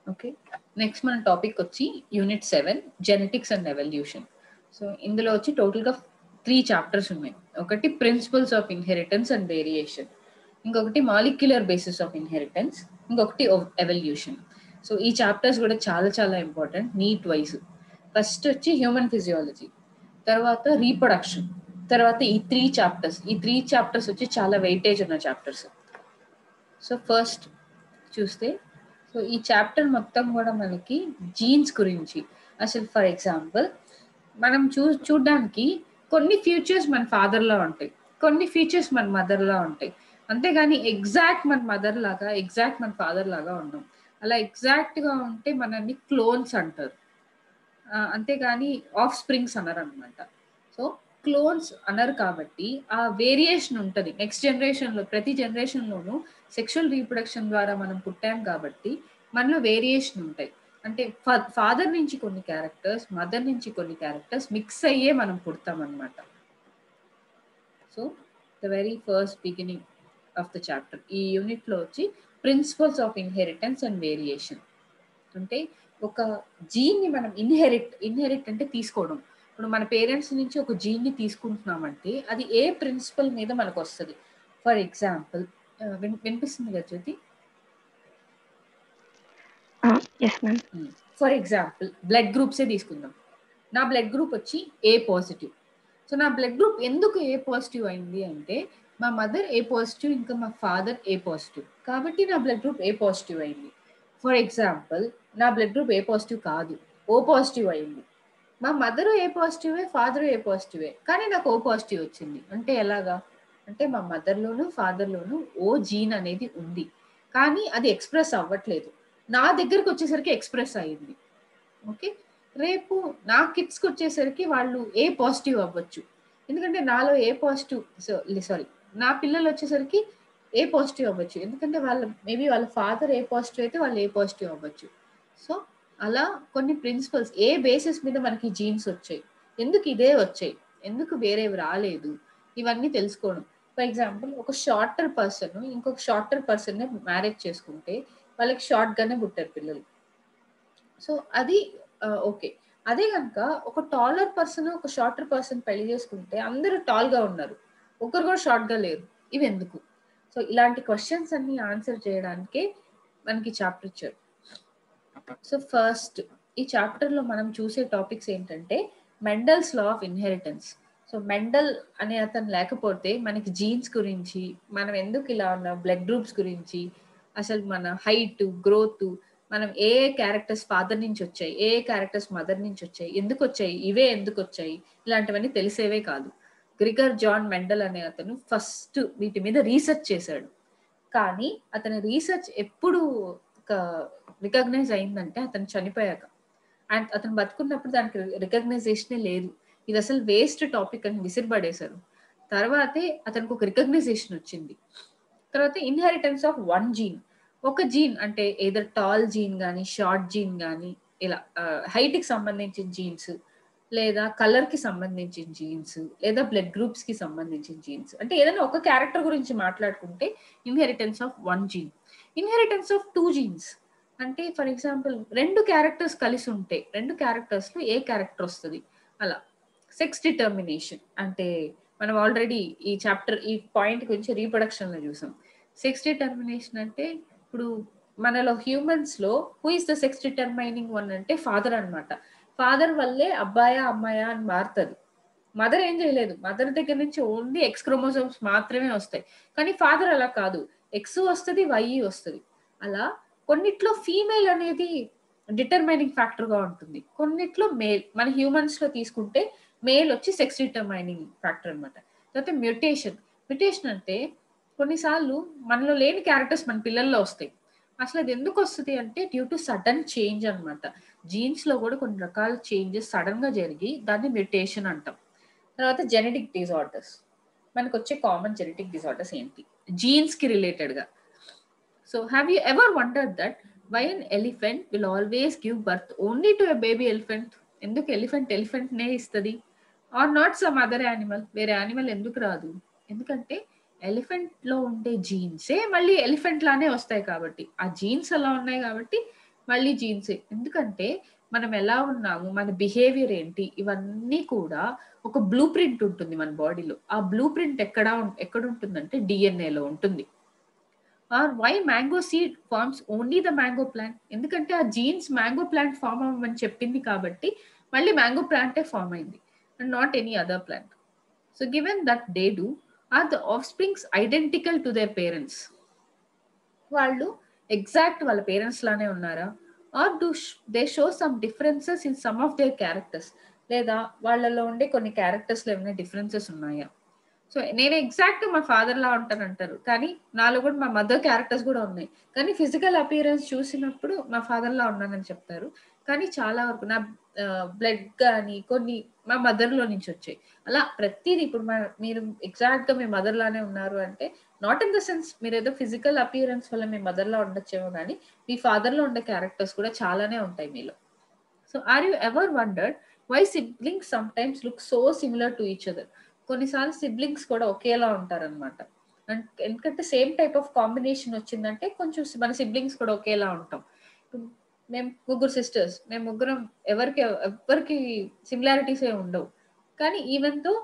Okay next మన topic వచ్చి unit seven genetics and evolution so ఇందులో వచ్చి టోటల్గా త్రీ చాప్టర్స్ ఉన్నాయి ఒకటి principles of inheritance and variation ఇంకొకటి మాలిక్యులర్ బేసిస్ ఆఫ్ ఇన్హెరిటెన్స్ ఇంకొకటి ఎవల్యూషన్ సో ఈ చాప్టర్స్ కూడా చాలా చాలా ఇంపార్టెంట్ నీట్ వైజ్ ఫస్ట్ వచ్చి హ్యూమన్ ఫిజియాలజీ తర్వాత రీప్రొడక్షన్ తర్వాత ఈ త్రీ చాప్టర్స్ ఈ త్రీ చాప్టర్స్ వచ్చి చాలా వెయిటేజ్ ఉన్న చాప్టర్స్ సో ఫస్ట్ చూస్తే సో ఈ చాప్టర్ మొత్తం కూడా మనకి జీన్స్ గురించి అసలు ఫర్ ఎగ్జాంపుల్ మనం చూ చూడడానికి కొన్ని ఫ్యూచర్స్ మన ఫాదర్లో ఉంటాయి కొన్ని ఫీచర్స్ మన మదర్లో ఉంటాయి అంతేగాని ఎగ్జాక్ట్ మన మదర్ లాగా ఎగ్జాక్ట్ మన ఫాదర్ లాగా ఉన్నాం అలా ఎగ్జాక్ట్గా ఉంటే మనల్ని క్లోన్స్ అంటారు అంతేగాని ఆఫ్ స్ప్రింగ్స్ అన్నారు అనమాట సో క్లోన్స్ అన్నారు కాబట్టి ఆ వేరియేషన్ ఉంటుంది నెక్స్ట్ జనరేషన్లో ప్రతి జనరేషన్లోనూ సెక్షువల్ రీప్రొడక్షన్ ద్వారా మనం పుట్టాం కాబట్టి మనలో వేరియేషన్ ఉంటాయి అంటే ఫాదర్ నుంచి కొన్ని క్యారెక్టర్స్ మదర్ నుంచి కొన్ని క్యారెక్టర్స్ మిక్స్ అయ్యే మనం పుడతాం అనమాట so the very first beginning of the chapter ఈ యూనిట్లో వచ్చి principles of inheritance and variation అంటే ఒక జీన్ని మనం ఇన్హెరిట్ ఇన్హెరిట్ అంటే తీసుకోవడం ఇప్పుడు మన పేరెంట్స్ నుంచి ఒక జీన్ని తీసుకుంటున్నామంటే అది ఏ ప్రిన్సిపల్ మీద మనకు వస్తుంది ఫర్ ఎగ్జాంపుల్ వినిపిస్తుంది కదా జ్యోతి ఫర్ ఎగ్జాంపుల్ బ్లడ్ గ్రూప్సే తీసుకుందాం నా బ్లడ్ గ్రూప్ వచ్చి ఏ పాజిటివ్ సో నా బ్లడ్ గ్రూప్ ఎందుకు ఏ పాజిటివ్ అయింది అంటే మా మదర్ ఏ పాజిటివ్ ఇంకా మా ఫాదర్ ఏ పాజిటివ్ కాబట్టి నా బ్లడ్ గ్రూప్ ఏ పాజిటివ్ అయింది ఫర్ ఎగ్జాంపుల్ నా బ్లడ్ గ్రూప్ ఏ పాజిటివ్ కాదు ఓ పాజిటివ్ అయింది మా మదర్ ఏ పాజిటివే ఫాదర్ ఏ పాజిటివే కానీ నాకు ఓ పాజిటివ్ వచ్చింది అంటే ఎలాగా అంటే మా మదర్లోను ఫాదర్లోను ఓ జీన్ అనేది ఉంది కానీ అది ఎక్స్ప్రెస్ అవ్వట్లేదు నా దగ్గరకు వచ్చేసరికి ఎక్స్ప్రెస్ అయ్యింది ఓకే రేపు నా కిడ్స్కి వచ్చేసరికి వాళ్ళు ఏ పాజిటివ్ అవ్వచ్చు ఎందుకంటే నాలో ఏ పాజిటివ్ సారీ నా పిల్లలు వచ్చేసరికి ఏ పాజిటివ్ అవ్వచ్చు ఎందుకంటే వాళ్ళ మేబీ వాళ్ళ ఫాదర్ ఏ పాజిటివ్ అయితే వాళ్ళు ఏ పాజిటివ్ అవ్వచ్చు సో అలా కొన్ని ప్రిన్సిపల్స్ ఏ బేసిస్ మీద మనకి జీన్స్ వచ్చాయి ఎందుకు ఇదే వచ్చాయి ఎందుకు వేరేవి రాలేదు ఇవన్నీ తెలుసుకోవడం ఫర్ ఎగ్జాంపుల్ ఒక షార్టర్ పర్సన్ ఇంకొక షార్టర్ పర్సన్ మ్యారేజ్ చేసుకుంటే వాళ్ళకి షార్ట్ గానే పుట్టారు పిల్లలు సో అది ఓకే అదే కనుక ఒక టాలర్ పర్సన్ ఒక షార్టర్ పర్సన్ పెళ్లి చేసుకుంటే అందరూ టాల్ గా ఉన్నారు ఒకరు కూడా షార్ట్ గా లేరు ఇవి ఎందుకు సో ఇలాంటి క్వశ్చన్స్ అన్ని ఆన్సర్ చేయడానికే మనకి చాప్టర్ ఇచ్చారు సో ఫస్ట్ ఈ చాప్టర్ లో మనం చూసే టాపిక్స్ ఏంటంటే Mendel's law of inheritance so Mendel అనే అతను లేకపోతే మనకి జీన్స్ గురించి మనం ఎందుకు ఇలా ఉన్న బ్లడ్ గ్రూప్స్ గురించి అసలు మన హైట్ గ్రోత్ మనం ఏ ఏ క్యారెక్టర్స్ ఫాదర్ నుంచి వచ్చాయి ఏ ఏ క్యారెక్టర్స్ మదర్ నుంచి వచ్చాయి ఎందుకు వచ్చాయి ఇవే ఎందుకు వచ్చాయి ఇలాంటివన్నీ తెలిసేవే కాదు గ్రిగర్ జాన్ మెండల్ అనే అతను ఫస్ట్ వీటి మీద రీసెర్చ్ చేశాడు కానీ అతని రీసెర్చ్ ఎప్పుడు రికగ్నైజ్ అయిందంటే అతను చనిపోయాక అండ్ అతను బతుకున్నప్పుడు దానికి రికగ్నైజేషనే లేదు ఇది అసలు వేస్ట్ టాపిక్ అని విసిరిపడేశారు తర్వాతే అతనికి ఒక రికగ్నైజేషన్ వచ్చింది తర్వాత ఇన్హెరిటెన్స్ ఆఫ్ వన్ జీన్ ఒక జీన్ అంటే ఏదర్ టాల్ జీన్ కానీ షార్ట్ జీన్ కానీ ఇలా హైట్కి సంబంధించిన జీన్స్ లేదా కలర్ కి సంబంధించిన జీన్స్ లేదా బ్లడ్ గ్రూప్స్ కి సంబంధించిన జీన్స్ అంటే ఏదైనా ఒక క్యారెక్టర్ గురించి మాట్లాడుకుంటే inheritance of one gene inheritance of two genes అంటే ఫర్ ఎగ్జాంపుల్ రెండు క్యారెక్టర్స్ కలిసి ఉంటే రెండు క్యారెక్టర్స్ లో ఏ క్యారెక్టర్ వస్తుంది అలా సెక్స్ డిటర్మినేషన్ అంటే మనం ఆల్రెడీ ఈ చాప్టర్ ఈ పాయింట్ గురించి రీప్రొడక్షన్ లో చూసాం సెక్స్ డిటర్మినేషన్ అంటే ఇప్పుడు మనలో హ్యూమన్స్ లో who is the sex determining one అంటే ఫాదర్ అనమాట ఫాదర్ వల్లే అబ్బాయా అమ్మాయా అని మారుతుంది మదర్ ఏం చేయలేదు మదర్ దగ్గర నుంచి ఓన్లీ ఎక్స్ క్రోమోజోమ్స్ మాత్రమే వస్తాయి కానీ ఫాదర్ అలా కాదు ఎక్స్ వస్తుంది వై వస్తుంది అలా కొన్నిట్లో ఫీమేల్ అనేది డిటర్మైనింగ్ ఫ్యాక్టర్ గా ఉంటుంది కొన్నిట్లో మేల్ మన హ్యూమన్స్ లో తీసుకుంటే మేల్ వచ్చి సెక్స్ డిటర్మైనింగ్ ఫ్యాక్టర్ అనమాట తర్వాత మ్యూటేషన్ మ్యూటేషన్ అంటే కొన్నిసార్లు మనలో లేని క్యారెక్టర్స్ మన పిల్లల్లో వస్తాయి అసలు అది ఎందుకు వస్తుంది అంటే డ్యూ టు సడన్ చేంజ్ అనమాట జీన్స్ లో కూడా కొన్ని రకాల చేంజెస్ సడన్ గా జరిగి దాన్ని మ్యూటేషన్ అంటాం తర్వాత జెనెటిక్ డిజార్డర్స్ మనకు వచ్చే కామన్ జెనెటిక్ డిజార్డర్స్ ఏంటి జీన్స్ కి రిలేటెడ్ గా so have you ever wonder that why an elephant will always give birth only to a baby elephant ఎందుకు ఎలిఫెంట్ ఎలిఫెంట్ నే ఇస్తుంది or not some other animal వేరే animal ఎందుకు రాదు ఎందుకంటే ఎలిఫెంట్ లో ఉండే జీన్సే మళ్ళీ ఎలిఫెంట్ లానే వస్తాయి కాబట్టి ఆ జీన్స్ అలా ఉన్నాయి కాబట్టి మళ్ళీ జీన్స్ ఎందుకంటే మనం ఎలా ఉన్నాము మన బిహేవియర్ ఏంటి ఇవన్నీ కూడా ఒక బ్లూ ప్రింట్ ఉంటుంది మన బాడీలో ఆ బ్లూ ప్రింట్ ఎక్కడ ఉం- ఎక్కడ ఉంటుందంటే డిఎన్ఏలో ఉంటుంది or why mango seed forms only the mango plant ఎందుకంటే ఆ జీన్స్ మ్యాంగో ప్లాంట్ ఫార్మ్ అవ్వమని చెప్పింది కాబట్టి మళ్ళీ మ్యాంగో ప్లాంటే ఫార్మ్ అయింది and not any other plant so given that they do are the offsprings identical to their parents వాళ్ళు exact వాళ్ళ పేరెంట్స్ లానే ఉన్నారా or do they show some differences in some of their characters లేదా వాళ్ళలో ఉండే కొన్ని characters లో ఏమైనా డిఫరెన్సెస్ ఉన్నాయా సో నేను ఎగ్జాక్ట్ మా ఫాదర్ లా ఉంటాను అంటారు కానీ నాలో కూడా మా మదర్ క్యారెక్టర్స్ కూడా ఉన్నాయి కానీ ఫిజికల్ అపియరెన్స్ చూసినప్పుడు మా ఫాదర్ లా ఉన్నానని చెప్తారు కానీ చాలా వరకు నా బ్లడ్ కానీ కొన్ని మా మదర్ లో నుంచి వచ్చాయి అలా ప్రతిదీ ఇప్పుడు మా- మీరు ఎగ్జాక్ట్ గా మీ మదర్ లానే ఉన్నారు అంటే నాట్ ఇన్ ద సెన్స్ మీరు ఏదో ఫిజికల్ అపియరెన్స్ వల్ల మీ మదర్ లో ఉండొచ్చేమో కానీ మీ ఫాదర్ లో ఉండే క్యారెక్టర్స్ కూడా చాలానే ఉంటాయి మీలో so are you ever wondered why siblings sometimes look so similar to each other కొన్నిసార్లు సిబ్లింగ్స్ కూడా ఒకేలా ఉంటారన్నమాట అండ్ ఎందుకంటే సేమ్ టైప్ ఆఫ్ కాంబినేషన్ వచ్చిందంటే కొంచెం మన సిబ్లింగ్స్ కూడా ఒకేలా ఉంటాం ఇప్పుడు మేము ముగ్గురు సిస్టర్స్ మేము ముగ్గురం ఎవరికి ఎవరికి సిమిలారిటీస్ ఏ ఉండవు కానీ even though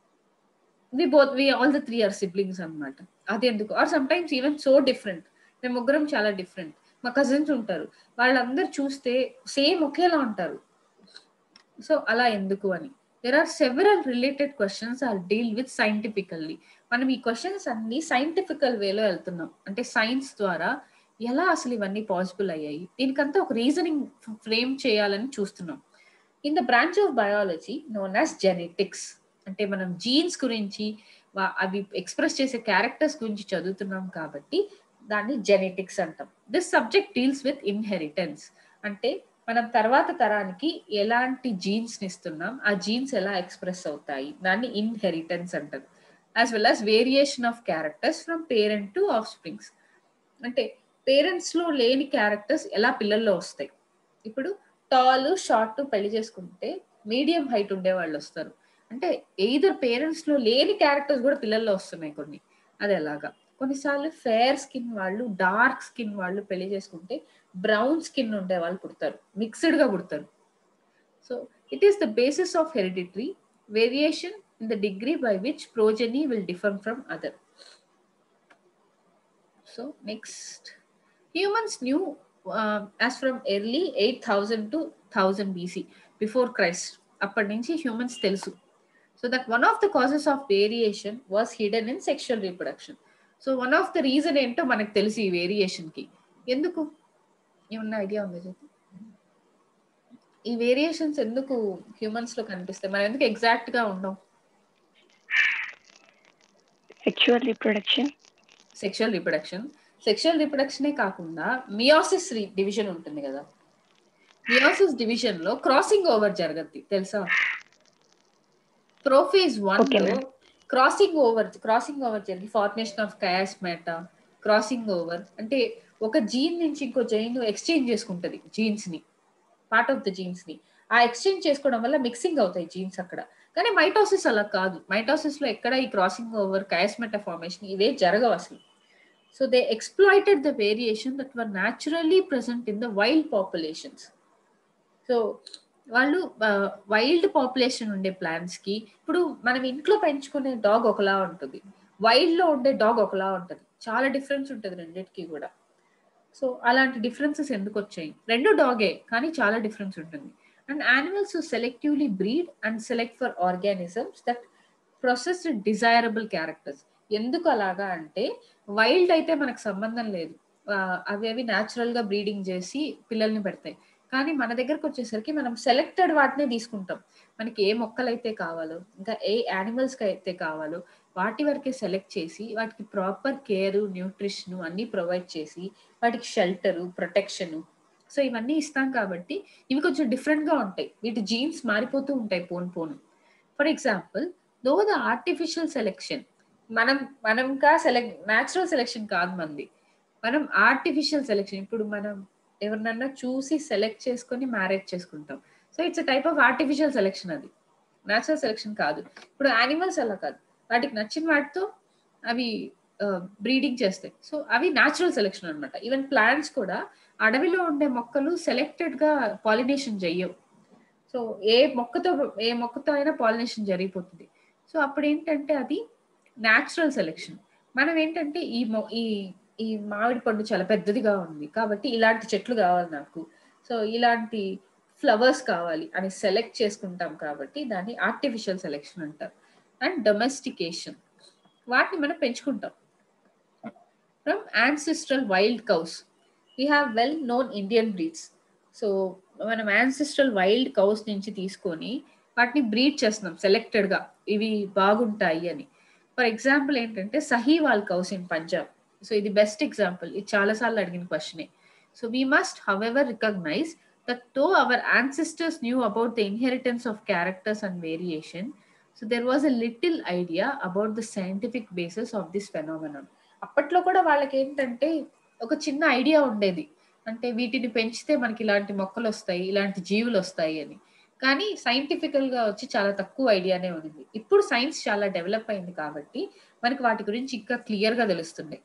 we both we all the three are siblings అన్నమాట అది ఎందుకు are sometimes even so different మేము ముగ్గురం చాలా డిఫరెంట్ మా కజిన్స్ ఉంటారు వాళ్ళందరూ చూస్తే సేమ్ ఒకేలా ఉంటారు సో అలా ఎందుకు అని there are several related questions are deal with scientifically మనం ఈ క్వశ్చన్స్ అన్ని సైంటిఫికల్ వేలో వెళ్తున్నాం అంటే సైన్స్ ద్వారా ఎలా అసలు ఇవన్నీ పాసిబుల్ అయ్యాయి దీనికంతా ఒక రీజనింగ్ ఫ్రేమ్ చేయాలని చూస్తున్నాం in the branch of biology known as genetics అంటే మనం జీన్స్ గురించి వా- అవి ఎక్స్ప్రెస్ చేసే క్యారెక్టర్స్ గురించి చదువుతున్నాం కాబట్టి దాన్ని జెనెటిక్స్ అంటాం this subject deals with inheritance అంటే మనం తర్వాత తరానికి ఎలాంటి జీన్స్ ని ఇస్తున్నాం ఆ జీన్స్ ఎలా ఎక్స్ప్రెస్ అవుతాయి దాన్ని ఇన్హెరిటెన్స్ అంటారు as well as variation of characters from parent to offsprings అంటే పేరెంట్స్ లో లేని క్యారెక్టర్స్ ఎలా పిల్లల్లో వస్తాయి ఇప్పుడు టాల్ షార్ట్ పెళ్లి చేసుకుంటే మీడియం హైట్ ఉండే వాళ్ళు వస్తారు అంటే ఎయిదర్ పేరెంట్స్ లో లేని క్యారెక్టర్స్ కూడా పిల్లల్లో వస్తున్నాయి కొన్ని అది ఎలాగా కొన్నిసార్లు ఫేర్ స్కిన్ వాళ్ళు డార్క్ స్కిన్ వాళ్ళు పెళ్లి చేసుకుంటే బ్రౌన్ స్కిన్ ఉండే వాళ్ళు పుడతారు మిక్స్డ్ గా పుడతారు so it is the basis of hereditary variation in the degree by which progeny will differ from other so next humans knew as from early eight thousand to thousand BC before Christ అప్పటి నుంచి humans తెలుసు so that one of the causes of variation was hidden in sexual reproduction so one of the reason ఏంటో మనకు తెలుసు ఈ variation కి ఎందుకు ఏమన్నా ఐడియా ఉందా జ్యోతి ఈ వేరియేషన్స్ ఎందుకు హ్యూమన్స్ లో కనిపిస్తాయి మనం ఎందుకు ఎగ్జాక్ట్ గా ఉండం sexual reproduction sexual reproduction sexual రిప్రొడక్షనే కాకుండా మియోసిస్ డివిజన్ ఉంటుంది కదా మియోసిస్ డివిజన్ లో క్రాసింగ్ ఓవర్ జరగద్ది తెలుసా ప్రోఫేజ్ వన్ Okay, లో ma'am. Crossing over crossing over జరిగి formation of chiasmata crossing over అంటే ఒక జీన్ నుంచి ఇంకో జీన్ ఎక్స్చేంజ్ చేసుకుంటది జీన్స్ ని పార్ట్ ఆఫ్ ద జీన్స్ ని ఆ ఎక్స్చేంజ్ చేసుకోవడం వల్ల మిక్సింగ్ అవుతాయి జీన్స్ అక్కడ కానీ మైటోసిస్ అలా కాదు మైటోసిస్ లో ఎక్కడ ఈ క్రాసింగ్ ఓవర్ కయాస్మెటా ఫార్మేషన్ ఇవే జరగవు అసలు so they exploited the variation that were naturally present in the wild populations so వాళ్ళు వైల్డ్ పాపులేషన్ ఉండే ప్లాంట్స్ కి ఇప్పుడు మనం ఇంట్లో పెంచుకునే డాగ్ ఒకలా ఉంటుంది వైల్డ్ లో ఉండే డాగ్ ఒకలా ఉంటుంది చాలా డిఫరెన్స్ ఉంటుంది రెండింటికి కూడా సో అలాంటి డిఫరెన్సెస్ ఎందుకు వచ్చాయి రెండు డాగే కానీ చాలా డిఫరెన్స్ ఉంటుంది and animals selectively breed and select for organisms that process desirable characters ఎందుకు అలాగా అంటే వైల్డ్ అయితే మనకు సంబంధం లేదు ఆ, అవి అవి న్యాచురల్ గా బ్రీడింగ్ చేసి పిల్లల్ని పెడతాయి కానీ మన దగ్గరకు వచ్చేసరికి మనం సెలెక్టెడ్ వాటినే తీసుకుంటాం మనకి ఏ మొక్కలు అయితే కావాలో ఇంకా ఏ యానిమల్స్ కి అయితే కావాలో వాటి వరకే సెలెక్ట్ చేసి వాటికి ప్రాపర్ కేర్ న్యూట్రిషన్ అన్ని ప్రొవైడ్ చేసి వాటికి షెల్టరు ప్రొటెక్షన్ సో ఇవన్నీ ఇస్తాం కాబట్టి ఇవి కొంచెం డిఫరెంట్ గా ఉంటాయి వీటి జీన్స్ మారిపోతూ ఉంటాయి పోను పోను for example though the artificial selection మనం మనంకా సెలెక్ట్ న్యాచురల్ సెలెక్షన్ కాదు మంది మనం ఆర్టిఫిషియల్ సెలెక్షన్ ఇప్పుడు మనం ఎవరినన్నా చూసి సెలెక్ట్ చేసుకొని మ్యారేజ్ చేసుకుంటాం so it's type of artificial selection అది న్యాచురల్ సెలెక్షన్ కాదు ఇప్పుడు యానిమల్స్ అలా కాదు వాటికి నచ్చిన వాటితో అవి బ్రీడింగ్ చేస్తాయి సో అవి న్యాచురల్ సెలెక్షన్ అనమాట ఈవెన్ ప్లాంట్స్ కూడా అడవిలో ఉండే మొక్కలు సెలెక్టెడ్ గా పాలినేషన్ చెయ్యవు సో ఏ మొక్కతో ఏ మొక్కతో అయినా పాలినేషన్ జరిగిపోతుంది సో అప్పుడు ఏంటంటే అది న్యాచురల్ సెలెక్షన్ మనం ఏంటంటే ఈ మొ ఈ ఈ మామిడి పండు చాలా పెద్దదిగా ఉంది కాబట్టి ఇలాంటి చెట్లు కావాలి నాకు సో ఇలాంటి ఫ్లవర్స్ కావాలి అని సెలెక్ట్ చేసుకుంటాం కాబట్టి దాన్ని ఆర్టిఫిషియల్ సెలెక్షన్ అంటారు అండ్ డొమెస్టికేషన్ వాటిని మనం పెంచుకుంటాం from ancestral wild cows we have well known Indian breeds so మనం యాన్సిస్ట్రల్ వైల్డ్ కౌస్ నుంచి తీసుకొని వాటిని బ్రీడ్ చేస్తున్నాం సెలెక్టెడ్గా ఇవి బాగుంటాయి అని ఫర్ ఎగ్జాంపుల్ ఏంటంటే Sahiwal cows in Punjab so ఇది బెస్ట్ ఎగ్జాంపుల్ ఇది చాలాసార్లు అడిగిన క్వశ్చనే so we must have ever recognise that though our ancestors knew about the inheritance of characters and variation so there was a little idea about the scientific basis of this phenomenon అప్పట్లో కూడా వాళ్ళకి ఏంటంటే ఒక చిన్న idea ఉండేది అంటే వీటిని పెంచితే మనకి ఇలాంటి మొక్కలు వస్తాయి ఇలాంటి జీవులు వస్తాయి అని కానీ సైంటిఫికల్ గా వచ్చి చాలా తక్కువ ఐడియానే ఉంది ఇప్పుడు సైన్స్ చాలా డెవలప్ అయింది కాబట్టి మనకి వాటి గురించి ఇంకా క్లియర్ గా తెలుస్తుంది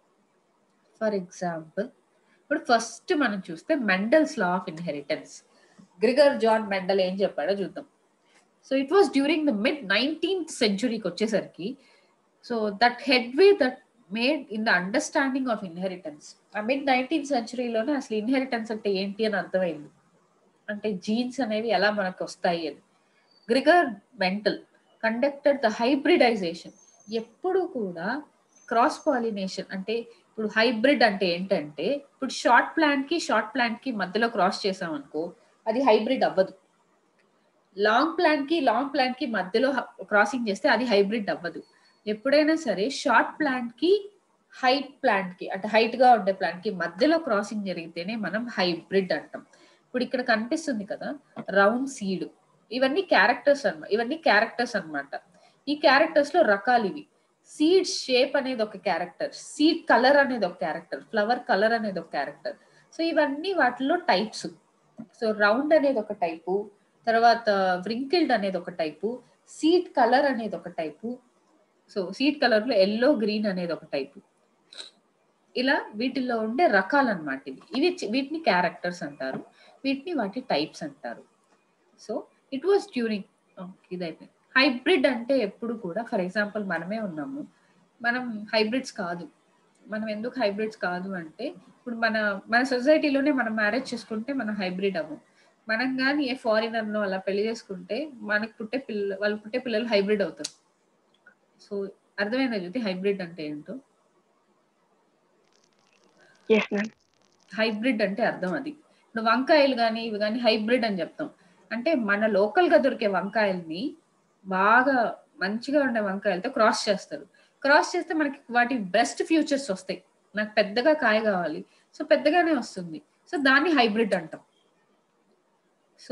ఫర్ ఎగ్జాంపుల్ ఇప్పుడు ఫస్ట్ మనం చూస్తే Mendel's law of inheritance Gregor John Mendel ఏం చెప్పాడో చూద్దాం so it was during the mid nineteenth సెంచురీకి వచ్చేసరికి so that headway that made in the understanding of inheritance ఆ మిడ్ నైన్టీన్త్ సెంచురీలోనే అసలు ఇన్హెరిటెన్స్ అంటే ఏంటి అని అర్థమైంది అంటే జీన్స్ అనేవి ఎలా మనకు వస్తాయి అని Gregor Mendel conducted the hybridisation ఎప్పుడు కూడా క్రాస్ పాలినేషన్ అంటే ఇప్పుడు హైబ్రిడ్ అంటే ఏంటంటే ఇప్పుడు షార్ట్ ప్లాంట్ కి షార్ట్ ప్లాంట్ కి మధ్యలో క్రాస్ చేసాం అనుకో అది హైబ్రిడ్ అవ్వదు లాంగ్ ప్లాంట్ కి లాంగ్ ప్లాంట్ కి మధ్యలో క్రాసింగ్ చేస్తే అది హైబ్రిడ్ అవ్వదు ఎప్పుడైనా సరే షార్ట్ ప్లాంట్ కి హైట్ ప్లాంట్ కి అంటే హైట్ గా ఉండే ప్లాంట్ కి మధ్యలో క్రాసింగ్ జరిగితేనే మనం హైబ్రిడ్ అంటాం ఇప్పుడు ఇక్కడ కనిపిస్తుంది కదా రౌండ్ సీడ్ ఇవన్నీ క్యారెక్టర్స్ అన్నమాట ఇవన్నీ క్యారెక్టర్స్ అన్నమాట ఈ క్యారెక్టర్స్ లో రకాలు ఇవి సీడ్ షేప్ అనేది ఒక క్యారెక్టర్ సీడ్ కలర్ అనేది ఒక క్యారెక్టర్ ఫ్లవర్ కలర్ అనేది ఒక క్యారెక్టర్ సో ఇవన్నీ వాటిలో టైప్స్ సో రౌండ్ అనేది ఒక టైపు తర్వాత వ్రింకిల్డ్ అనేది ఒక టైపు సీడ్ కలర్ అనేది ఒక టైపు సో సీడ్ కలర్ లో ఎల్లో గ్రీన్ అనేది ఒక టైపు ఇలా వీటిల్లో ఉండే రకాలు అనమాట ఇవి ఇవి చి- వీటిని క్యారెక్టర్స్ అంటారు వీటిని వాటి టైప్స్ అంటారు సో ఇట్ వాస్ డ్యూరింగ్ ఇదైతే హైబ్రిడ్ అంటే ఎప్పుడు కూడా ఫర్ ఎగ్జాంపుల్ మనమే ఉన్నాము మనం హైబ్రిడ్స్ కాదు మనం ఎందుకు హైబ్రిడ్స్ కాదు అంటే ఇప్పుడు మన మన సొసైటీలోనే మనం మ్యారేజ్ చేసుకుంటే మనం హైబ్రిడ్ అవ్వం మనం కానీ ఏ ఫారినర్ నో అలా పెళ్లి చేసుకుంటే మనకు పుట్టే పిల్ల వాళ్ళు పుట్టే పిల్లలు హైబ్రిడ్ అవుతారు సో అర్థమైందా జ్యోతి హైబ్రిడ్ అంటే ఏంటో ఎస్ మ్యామ్ హైబ్రిడ్ అంటే అర్థం అది ఇప్పుడు వంకాయలు కానీ ఇవి కానీ హైబ్రిడ్ అని చెప్తాం అంటే మన లోకల్ గా దొరికే వంకాయల్ని బాగా మంచిగా ఉండే వంకాయలతో క్రాస్ చేస్తారు క్రాస్ చేస్తే మనకి వాటి బెస్ట్ ఫ్యూచర్స్ వస్తాయి నాకు పెద్దగా కాయ కావాలి సో పెద్దగానే వస్తుంది సో దాన్ని హైబ్రిడ్ అంటాం so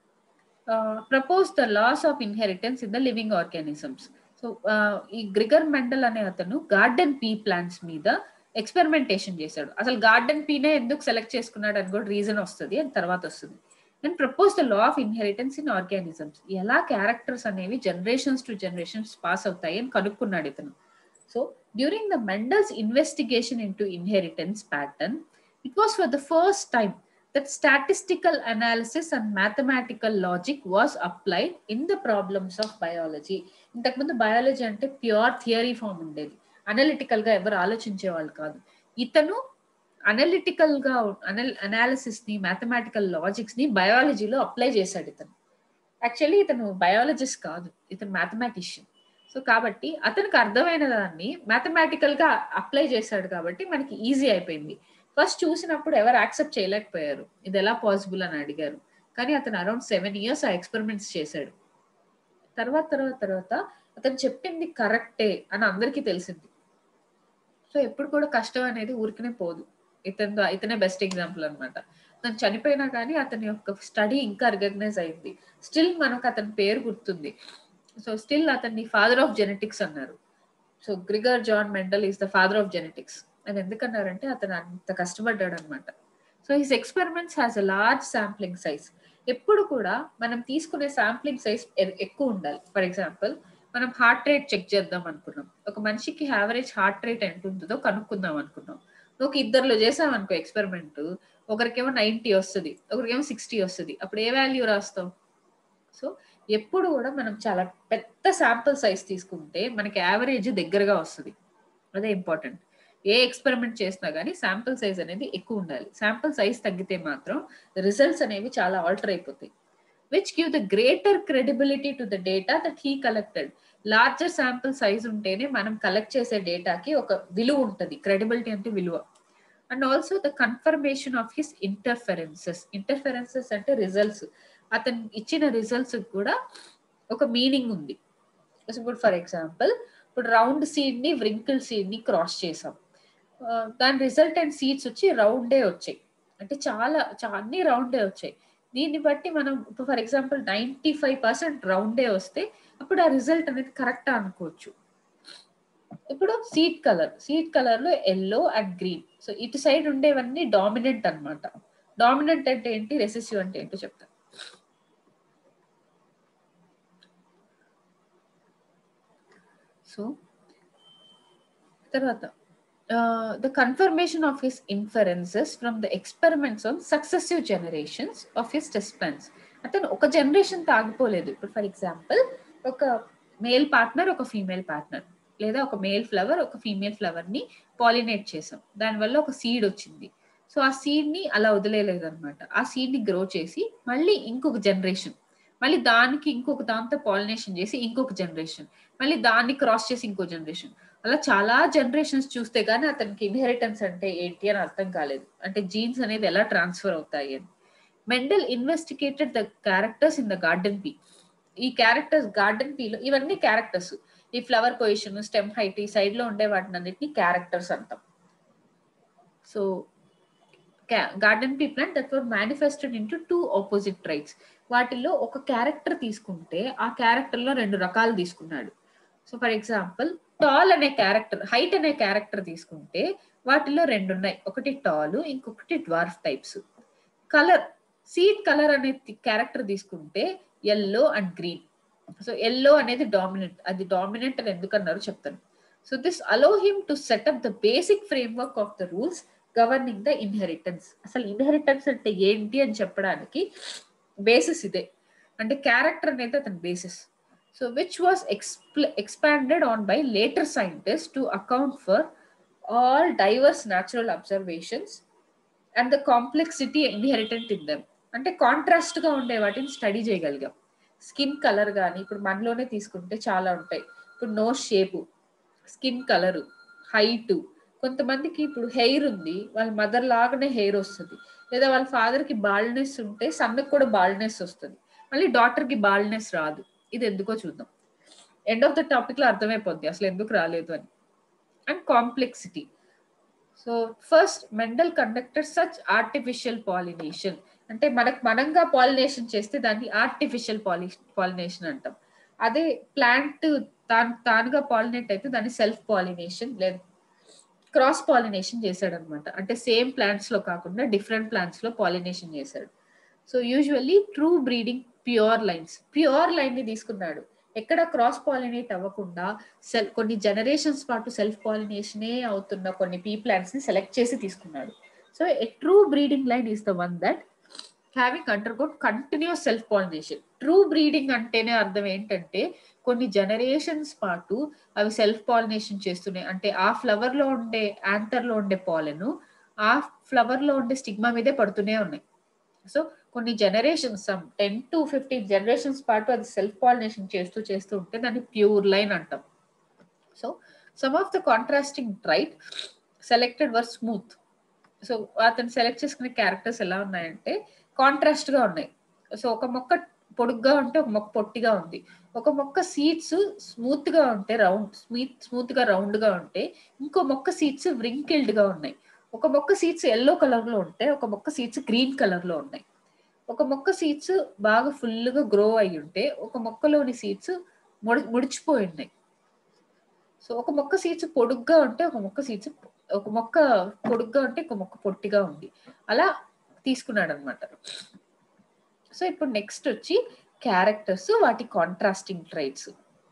propose the laws of inheritance in the living organisms so ఈ గ్రిగర్ మెండల్ అనే అతను గార్డెన్ పీ ప్లాంట్స్ మీద ఎక్స్పెరిమెంటేషన్ చేశాడు అసలు గార్డెన్ పీనే ఎందుకు సెలెక్ట్ చేసుకున్నాడు అని కూడా రీజన్ వస్తుంది అని తర్వాత వస్తుంది and propose the law of inheritance in organisms ఎలా క్యారెక్టర్స్ అనేవి జనరేషన్స్ టు జనరేషన్స్ పాస్ అవుతాయి అని కనుక్కున్నాడు ఇతను so during the Mendel's investigation into inheritance pattern it was for the first time that statistical analysis and mathematical logic was applied in the problems of biology ఇంతకుముందు biology అంటే pure theory form ఉండేది analytical గా ఎవరు ఆలోచించేవాళ్ళు కాదు ఇతను analytical గా analysis ని mathematical logics ని బయాలజీలో అప్లై చేశాడు ఇతను యాక్చువల్లీ ఇతను బయాలజిస్ట్ కాదు ఇతను మ్యాథమెటిషియన్ సో కాబట్టి అతనికి అర్థమైన దాన్ని మ్యాథమెటికల్ గా అప్లై చేశాడు కాబట్టి మనకి ఈజీ అయిపోయింది ఫస్ట్ చూసినప్పుడు ఎవరు యాక్సెప్ట్ చేయలేకపోయారు ఇది ఎలా పాసిబుల్ అని అడిగారు కానీ అతను అరౌండ్ సెవెన్ ఇయర్స్ ఆ ఎక్స్పెరిమెంట్స్ చేశాడు తర్వాత తర్వాత తర్వాత అతను చెప్పింది కరెక్టే అని అందరికీ తెలిసింది సో ఎప్పుడు కూడా కష్టం అనేది ఊరికనే పోదు ఇతను ఇతనే బెస్ట్ ఎగ్జాంపుల్ అనమాట అతను చనిపోయినా కానీ అతని యొక్క స్టడీ ఇంకా రికగ్నైజ్ అయింది స్టిల్ మనకు అతని పేరు గుర్తుంది సో స్టిల్ అతన్ని ఫాదర్ ఆఫ్ జెనెటిక్స్ అన్నారు so Gregor John Mendel is the father of genetics అది ఎందుకన్నారంటే అతను అంత కష్టపడ్డాడు అనమాట so his experiments has a large sampling size ఎప్పుడు కూడా మనం తీసుకునే శాంప్లింగ్ సైజ్ ఎక్కువ ఉండాలి ఫర్ ఎగ్జాంపుల్ మనం హార్ట్ రేట్ చెక్ చేద్దాం అనుకున్నాం ఒక మనిషికి యావరేజ్ హార్ట్ రేట్ ఎంత ఉంటుందో కనుక్కుందాం అనుకున్నాం ఒక ఇద్దరులో చేసాం అనుకో ఎక్స్పెరిమెంట్ ఒకరికేమో నైంటీ వస్తుంది ఒకరికేమో సిక్స్టీ వస్తుంది అప్పుడు ఏ వాల్యూ రాస్తాం సో ఎప్పుడు కూడా మనం చాలా పెద్ద శాంపుల్ సైజ్ తీసుకుంటే మనకి యావరేజ్ దగ్గరగా వస్తుంది అదే ఇంపార్టెంట్ ఏ ఎక్స్పెరిమెంట్ చేసినా కానీ శాంపుల్ సైజ్ అనేది ఎక్కువ ఉండాలి శాంపుల్ సైజ్ తగ్గితే మాత్రం రిజల్ట్స్ అనేవి చాలా ఆల్టర్ అయిపోతాయి which give the greater credibility to the data that he collected larger sample size ఉంటేనే మనం కలెక్ట్ చేసే డేటాకి ఒక విలువ ఉంటుంది క్రెడిబిలిటీ అంటే విలువ and also the confirmation of his interferences interferences అంటే రిజల్ట్స్ అతను ఇచ్చిన రిజల్ట్స్ కూడా ఒక మీనింగ్ ఉంది ఇప్పుడు ఫర్ ఎగ్జాంపుల్ ఇప్పుడు రౌండ్ సీడ్ ని వ్రింకిల్ సీడ్ ని క్రాస్ చేసాం దాని రిజల్ట్ అండ్ సీడ్స్ వచ్చి రౌండే వచ్చాయి అంటే చాలా అన్ని రౌండే వచ్చాయి దీన్ని బట్టి మనం ఇప్పుడు for example ninety five percent రౌండే వస్తే అప్పుడు ఆ రిజల్ట్ అనేది కరెక్ట్ అనుకోవచ్చు ఇప్పుడు సీడ్ కలర్ సీడ్ కలర్ లో ఎల్లో అండ్ గ్రీన్ సో ఇటు సైడ్ ఉండేవన్నీ డామినెంట్ అనమాట డామినెంట్ అంటే ఏంటి రెసెసివ్ అంటే ఏంటో చెప్తాను సో తర్వాత the confirmation of his inferences from the experiments on successive generations of his test plans అతను ఒక జనరేషన్ తాగిపోలేదు ఇప్పుడు ఫర్ ఎగ్జాంపుల్ ఒక మేల్ పార్ట్నర్ ఒక ఫీమేల్ పార్ట్నర్ లేదా ఒక మేల్ ఫ్లవర్ ఒక ఫీమేల్ ఫ్లవర్ ని పాలినేట్ చేసాం దానివల్ల ఒక సీడ్ వచ్చింది సో ఆ సీడ్ ని అలా వదిలేదు అనమాట ఆ సీడ్ ని గ్రో చేసి మళ్ళీ ఇంకొక జనరేషన్ మళ్ళీ దానికి ఇంకొక దాంతో పాలినేషన్ చేసి ఇంకొక జనరేషన్ మళ్ళీ దాన్ని క్రాస్ చేసి ఇంకో జనరేషన్ అలా చాలా జనరేషన్స్ చూస్తే గానీ అతనికి ఇన్హెరిటెన్స్ అంటే ఏంటి అని అర్థం కాలేదు అంటే జీన్స్ అనేది ఎలా ట్రాన్స్ఫర్ అవుతాయి అని Mendel investigated the characters in the garden pea ఈ క్యారెక్టర్స్ గార్డెన్ పీలో ఇవన్నీ క్యారెక్టర్స్ ఈ ఫ్లవర్ పొజిషన్ స్టెమ్ హైట్ ఈ సైడ్ లో ఉండే వాటిని అన్నిటిని క్యారెక్టర్స్ అంటాం so garden pea plant that were manifested into two opposite traits వాటిల్లో ఒక క్యారెక్టర్ తీసుకుంటే ఆ క్యారెక్టర్ లో రెండు రకాలు తీసుకున్నాడు సో ఫర్ ఎగ్జాంపుల్ టాల్ అనే క్యారెక్టర్ హైట్ అనే క్యారెక్టర్ తీసుకుంటే వాటిలో రెండు ఉన్నాయి ఒకటి టాల్ ఇంకొకటి dwarf types colour seed colour అనే క్యారెక్టర్ తీసుకుంటే yellow and green so yellow అనేది డామినెంట్ అది డామినెంట్ అని ఎందుకన్నారు చెప్తాను so this allow him to set up the basic framework of the rules governing the inheritance అసలు ఇన్హెరిటెన్స్ అంటే ఏంటి అని చెప్పడానికి బేసిస్ ఇదే అంటే క్యారెక్టర్ అనేది అతని basis so which was expanded on by later scientist to account for all diverse natural observations and the complexity inherent in them అంటే కాంట్రాస్ట్ గా ఉండే వాటిని స్టడీ చేయగలిగాం స్కిన్ కలర్ కానీ ఇప్పుడు మనలోనే తీసుకుంటే చాలా ఉంటాయి ఇప్పుడు nose shape skin colour height కొంతమందికి ఇప్పుడు హెయిర్ ఉంది వాళ్ళ మదర్ లాగానే హెయిర్ వస్తుంది లేదా వాళ్ళ ఫాదర్ కి బాల్నెస్ ఉంటే సన్కి కూడా బాల్నెస్ వస్తుంది మళ్ళీ డాటర్ కి బాల్నెస్ రాదు ఇది ఎందుకో చూద్దాం ఎండ్ ఆఫ్ ద టాపిక్ లో అర్థమైపోద్ది అసలు ఎందుకు రాలేదు అని and complexity so first Mendel conducted such artificial pollination అంటే మనకు మనంగా పాలినేషన్ చేస్తే దాన్ని ఆర్టిఫిషియల్ పాలి పాలినేషన్ అంటాం అదే ప్లాంట్ తాను తానుగా పాలినేట్ అయితే దాన్ని సెల్ఫ్ పాలినేషన్ లేదా క్రాస్ పాలినేషన్ చేశాడు అనమాట అంటే సేమ్ ప్లాంట్స్ లో కాకుండా డిఫరెంట్ ప్లాంట్స్ లో పాలినేషన్ చేశాడు so usually true breeding pure lines pure line ని తీసుకున్నాడు ఎక్కడ క్రాస్ పాలినేట్ అవ్వకుండా సెల్ కొన్ని జనరేషన్స్ పాటు సెల్ఫ్ పాలినేషనే అవుతున్న కొన్ని పీ ప్లాంట్స్ ని సెలెక్ట్ చేసి తీసుకున్నాడు so a true breeding line is the one that having undergone continuous self pollination true breeding అంటేనే అర్థం ఏంటంటే కొన్ని జనరేషన్స్ పాటు అవి సెల్ఫ్ పాలినేషన్ చేస్తున్నాయి అంటే ఆ ఫ్లవర్ లో ఉండే యాంథర్ లో ఉండే పాలెను ఆ ఫ్లవర్ లో ఉండే స్టిగ్మా మీదే పడుతూనే ఉన్నాయి సో కొన్ని generations ten to fifteen generations పాటు అది సెల్ఫ్ పాలినేషన్ చేస్తూ చేస్తూ ఉంటే దాన్ని ప్యూర్ లైన్ అంటాం so some of the contrasting trait selected were smooth so అతను సెలెక్ట్ చేసుకునే క్యారెక్టర్స్ ఎలా ఉన్నాయంటే కాంట్రాస్ట్ గా ఉన్నాయి సో ఒక మొక్క పొడుగ్గా ఉంటే ఒక మొక్క పొట్టిగా ఉంది ఒక మొక్క సీడ్స్ స్మూత్ గా ఉంటే రౌండ్ స్మూత్ స్మూత్ గా రౌండ్ గా ఉంటే ఇంకో మొక్క సీడ్స్ వ్రింకిల్డ్ గా ఉన్నాయి ఒక మొక్క సీడ్స్ ఎల్లో కలర్ లో ఉంటే ఒక మొక్క సీడ్స్ గ్రీన్ కలర్ లో ఉన్నాయి ఒక మొక్క సీడ్స్ బాగా ఫుల్ గా గ్రో అయి ఉంటే ఒక మొక్కలోని సీడ్స్ ముడి ముడిచిపోయి ఉన్నాయి సో ఒక మొక్క సీడ్స్ పొడుగ్గా ఉంటే ఒక మొక్క సీడ్స్ ఒక మొక్క పొడుగ్గా ఉంటే ఒక మొక్క పొట్టిగా ఉంది అలా తీసుకున్నాడు అనమాట సో ఇప్పుడు నెక్స్ట్ వచ్చి క్యారెక్టర్స్ వాటి కాంట్రాస్టింగ్ ట్రైట్స్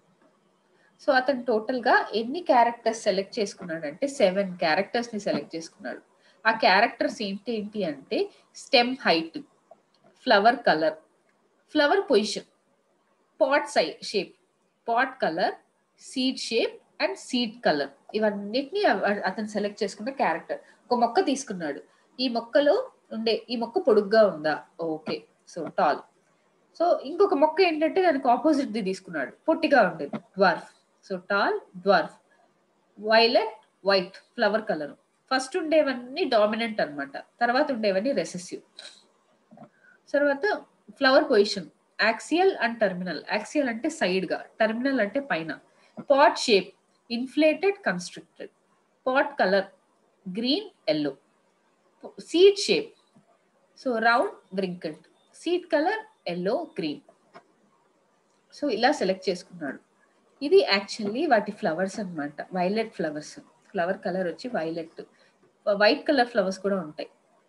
సో అతను టోటల్ గా ఎన్ని క్యారెక్టర్స్ సెలెక్ట్ చేసుకున్నాడు అంటే సెవెన్ క్యారెక్టర్స్ ని సెలెక్ట్ చేసుకున్నాడు ఆ క్యారెక్టర్స్ ఏంటి ఏంటి అంటే stem height flower colour flower position pod size shape pod colour seed shape and seed colour ఇవన్నిటిని అతను సెలెక్ట్ చేసుకున్న క్యారెక్టర్ ఒక మొక్క తీసుకున్నాడు ఈ మొక్కలో ఉండే ఈ మొక్క పొడుగ్గా ఉందా ఓకే సో టాల్ సో ఇంకొక మొక్క ఏంటంటే దానికి ఆపోజిట్ ది తీసుకున్నాడు పొట్టిగా ఉండేది dwarf so tall dwarf violet white flower colour first ఉండేవన్నీ డామినెంట్ అనమాట తర్వాత ఉండేవన్నీ రెసెసివ్ తర్వాత flower position axial and terminal axial అంటే సైడ్ గా టర్మినల్ అంటే పైన pod shape inflated constricted pod colour green yellow seed shape so round wrinkled seed colour yellow green so ఇలా సెలెక్ట్ చేసుకున్నాడు ఇది యాక్చువల్లీ వాటి ఫ్లవర్స్ అనమాట వైలెట్ ఫ్లవర్స్ ఫ్లవర్ కలర్ వచ్చి వైలెట్ వైట్ కలర్ ఫ్లవర్స్ కూడా ఉంటాయి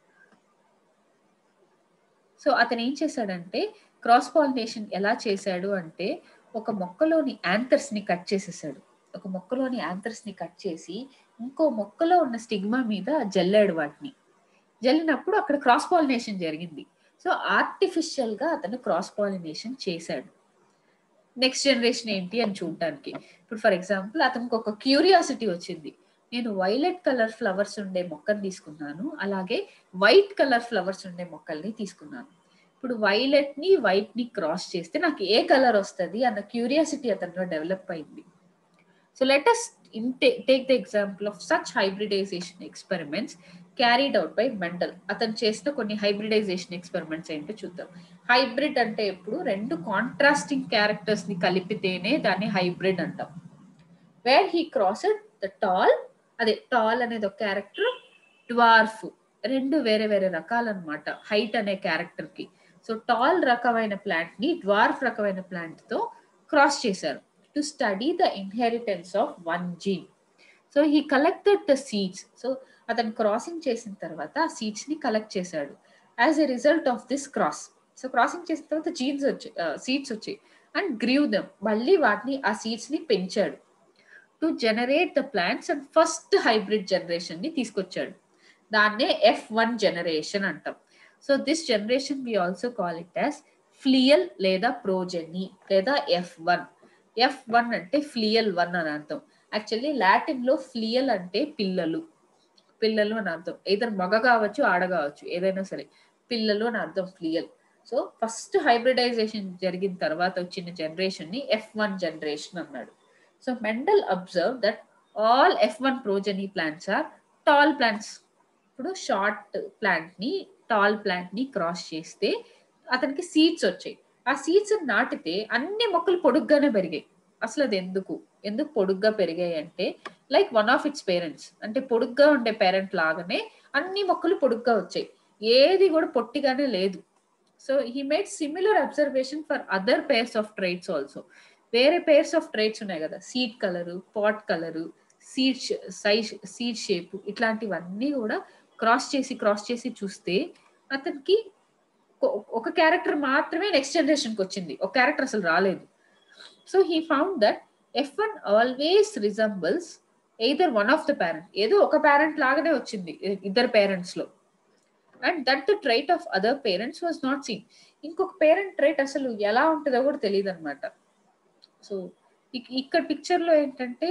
సో అతను ఏం చేశాడంటే క్రాస్ పాలినేషన్ ఎలా చేశాడు అంటే ఒక మొక్కలోని యాంథర్స్ ని కట్ చేసేసాడు ఒక మొక్కలోని యాంథర్స్ ని కట్ చేసి ఇంకో మొక్కలో ఉన్న స్టిగ్మా మీద జల్లాడు వాటిని జల్లినప్పుడు అక్కడ క్రాస్ పాలినేషన్ జరిగింది సో ఆర్టిఫిషియల్ గా అతను క్రాస్ పాలినేషన్ చేశాడు నెక్స్ట్ జనరేషన్ ఏంటి అని చూడటానికి ఇప్పుడు ఫర్ ఎగ్జాంపుల్ అతనికి ఒక క్యూరియాసిటీ వచ్చింది నేను వైలెట్ కలర్ ఫ్లవర్స్ ఉండే మొక్కని తీసుకున్నాను అలాగే వైట్ కలర్ ఫ్లవర్స్ ఉండే మొక్కల్ని తీసుకున్నాను ఇప్పుడు వైలెట్ ని వైట్ ని క్రాస్ చేస్తే నాకు ఏ కలర్ వస్తుంది అన్న క్యూరియాసిటీ అతనిలో డెవలప్ అయింది so let us take the example of such hybridization experiments carried out by Mendel అతను చేసిన కొన్ని హైబ్రిడైజేషన్ ఎక్స్పెరిమెంట్స్ ఏంటో చూద్దాం హైబ్రిడ్ అంటే ఎప్పుడు రెండు కాంట్రాస్టింగ్ క్యారెక్టర్స్ ని కలిపితేనే దాన్ని హైబ్రిడ్ అంటాం where he crossed the tall అదే టాల్ అనేది ఒక క్యారెక్టర్ డ్వార్ఫ్ రెండు వేరే వేరే రకాలన్నమాట హైట్ అనే క్యారెక్టర్ కి సో టాల్ రకమైన ప్లాంట్ ని డ్వార్ఫ్ రకమైన ప్లాంట్ తో క్రాస్ చేశారు to study the inheritance of one gene so he collected the seeds so అతను క్రాసింగ్ చేసిన తర్వాత ఆ సీడ్స్ ని కలెక్ట్ చేశాడు as a result of this cross so crossing చేసిన తర్వాత జీన్స్ వచ్చాయి సీడ్స్ వచ్చాయి అండ్ గ్రీవ్ దమ్ మళ్ళీ వాటిని ఆ సీడ్స్ ని పెంచాడు to generate the plants and first hybrid generation ని తీసుకొచ్చాడు దాన్నే ఎఫ్ వన్ జనరేషన్ అంటాం so this generation we also call it as filial లేదా ప్రోజెనీ లేదా ఎఫ్ వన్ ఎఫ్ వన్ అంటే ఫ్లియల్ వన్ అని అర్థం యాక్చువల్లీ లాటిన్ లో ఫ్లియల్ అంటే పిల్లలు పిల్లలు అని అర్థం ఏదైనా మగ కావచ్చు ఆడ కావచ్చు ఏదైనా సరే పిల్లలు అని అర్థం ఫ్లియల్ సో ఫస్ట్ హైబ్రిడైజేషన్ జరిగిన తర్వాత వచ్చిన జనరేషన్ ని ఎఫ్ వన్ జనరేషన్ అన్నాడు so Mendel observe that all F one progeny plants are tall plants ఇప్పుడు షార్ట్ ప్లాంట్ ని టాల్ ప్లాంట్ ని క్రాస్ చేస్తే అతనికి సీడ్స్ వచ్చాయి ఆ సీడ్స్ నాటితే అన్ని మొక్కలు పొడుగ్గానే పెరిగాయి అసలు అది ఎందుకు ఎందుకు పొడుగ్గా పెరిగాయి అంటే like one of its parents అంటే పొడుగ్గా ఉండే పేరెంట్ లాగానే అన్ని మొక్కలు పొడుగ్గా వచ్చాయి ఏది కూడా పొట్టిగానే లేదు so he made similar observation for other pairs of traits also వేరే పేర్స్ ఆఫ్ ట్రైట్స్ ఉన్నాయి కదా seed colour pod colour seed size seed shape ఇట్లాంటివన్నీ కూడా క్రాస్ చేసి క్రాస్ చేసి చూస్తే అతనికి ఒక క్యారెక్టర్ మాత్రమే నెక్స్ట్ జనరేషన్కి వచ్చింది ఒక క్యారెక్టర్ అసలు రాలేదు so he found that F one always resembles either one of the parent ఏదో ఒక పేరెంట్ లాగానే వచ్చింది ఇద్దరు పేరెంట్స్ లో and that the trait of other parents was not seen ఇంకొక పేరెంట్ ట్రైట్ అసలు ఎలా ఉంటుందో కూడా తెలియదు అనమాట సో ఇక్కడ పిక్చర్ లో ఏంటంటే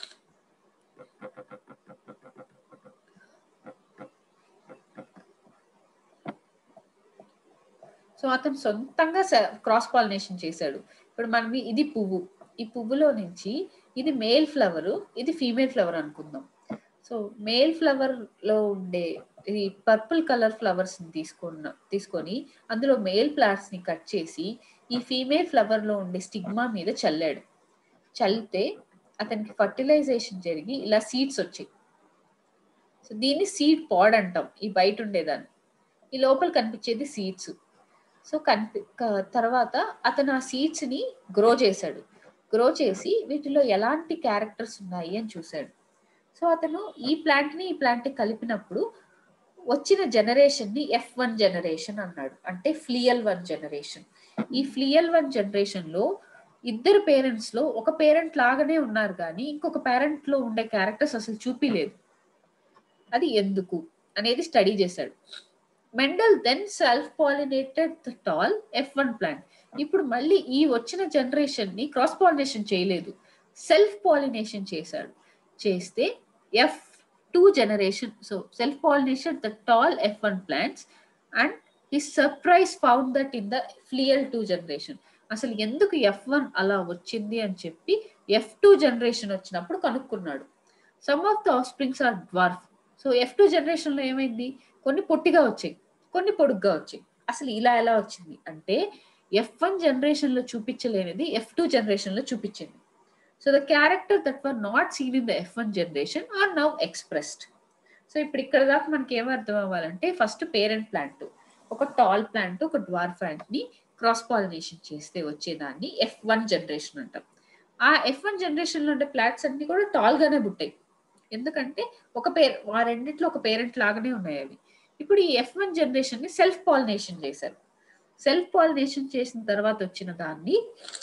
సో అతను సొంతంగా క్రాస్ పాలినేషన్ చేశాడు ఇప్పుడు మనం ఇది పువ్వు ఈ పువ్వులో నుంచి ఇది మేల్ ఫ్లవర్ ఇది ఫీమేల్ ఫ్లవర్ అనుకుందాం సో మేల్ ఫ్లవర్ లో ఉండే ఇది పర్పుల్ కలర్ ఫ్లవర్స్ ని తీసుకున్న తీసుకొని అందులో మేల్ ప్లాంట్స్ ని కట్ చేసి ఈ ఫీమేల్ ఫ్లవర్ లో ఉండే స్టిగ్మా మీద చల్లాడు చల్లితే అతనికి ఫర్టిలైజేషన్ జరిగి ఇలా సీడ్స్ వచ్చాయి సో దీన్ని సీడ్ పాడ్ అంటాం ఈ బయట ఉండేదాన్ని ఈ లోపల కనిపించేది సీడ్స్ సో కనిపి తర్వాత అతను ఆ సీడ్స్ ని గ్రో చేశాడు గ్రో చేసి వీటిలో ఎలాంటి క్యారెక్టర్స్ ఉన్నాయి అని చూశాడు సో అతను ఈ ప్లాంట్ ని ఈ ప్లాంట్ కలిపినప్పుడు వచ్చిన జనరేషన్ ని ఎఫ్ వన్ జనరేషన్ అన్నాడు అంటే ఫ్లియల్ వన్ జనరేషన్ ఈ ఫ్లియల్ వన్ జనరేషన్ లో ఇద్దరు పేరెంట్స్ లో ఒక పేరెంట్ లాగానే ఉన్నారు కానీ ఇంకొక పేరెంట్ లో ఉండే క్యారెక్టర్స్ అసలు చూపిలేదు అది ఎందుకు అనేది స్టడీ చేశాడు Mendel then self pollinated the tall F one plant ఇప్పుడు మళ్ళీ ఈ వచ్చిన జనరేషన్ ని క్రాస్ పాలినేషన్ చేయలేదు సెల్ఫ్ పాలినేషన్ చేశాడు చేస్తే F two generation so self pollination the tall F one plants and he surprise found that in the filial two generation అసలు ఎందుకు ఎఫ్ వన్ అలా వచ్చింది అని చెప్పి ఎఫ్ టూ జనరేషన్ వచ్చినప్పుడు కనుక్కున్నాడు some of the offsprings are dwarf so F two generation లో ఏమైంది కొన్ని పొట్టిగా వచ్చాయి కొన్ని పొడుగ్గా వచ్చాయి అసలు ఇలా ఎలా వచ్చింది అంటే ఎఫ్ వన్ జనరేషన్ లో చూపించలేనిది ఎఫ్ టూ జనరేషన్ లో చూపించింది so the character that were not seen in the F one generation are now expressed so ఇప్పుడు ఇక్కడ దాకా మనకి ఏం అర్థం అవ్వాలంటే ఫస్ట్ పేరెంట్ ప్లాంట్ ఒక టాల్ ప్లాంట్ ఒక డ్వార్ ప్లాంట్ ని క్రాస్ పాలినేషన్ చేస్తే వచ్చేదాన్ని ఎఫ్ వన్ జనరేషన్ అంటాం ఆ ఎఫ్ వన్ జనరేషన్ లో ఉండే ప్లాంట్స్ అన్ని కూడా టాల్ గానే పుట్టాయి ఎందుకంటే ఒక పేర్ ఆ రెండిట్లో ఒక పేరెంట్ లాగానే ఉన్నాయి అవి ఇప్పుడు ఈ ఎఫ్ వన్ జనరేషన్ ని సెల్ఫ్ పాలినేషన్ చేశారు సెల్ఫ్ పాలినేషన్ చేసిన తర్వాత వచ్చిన దాన్ని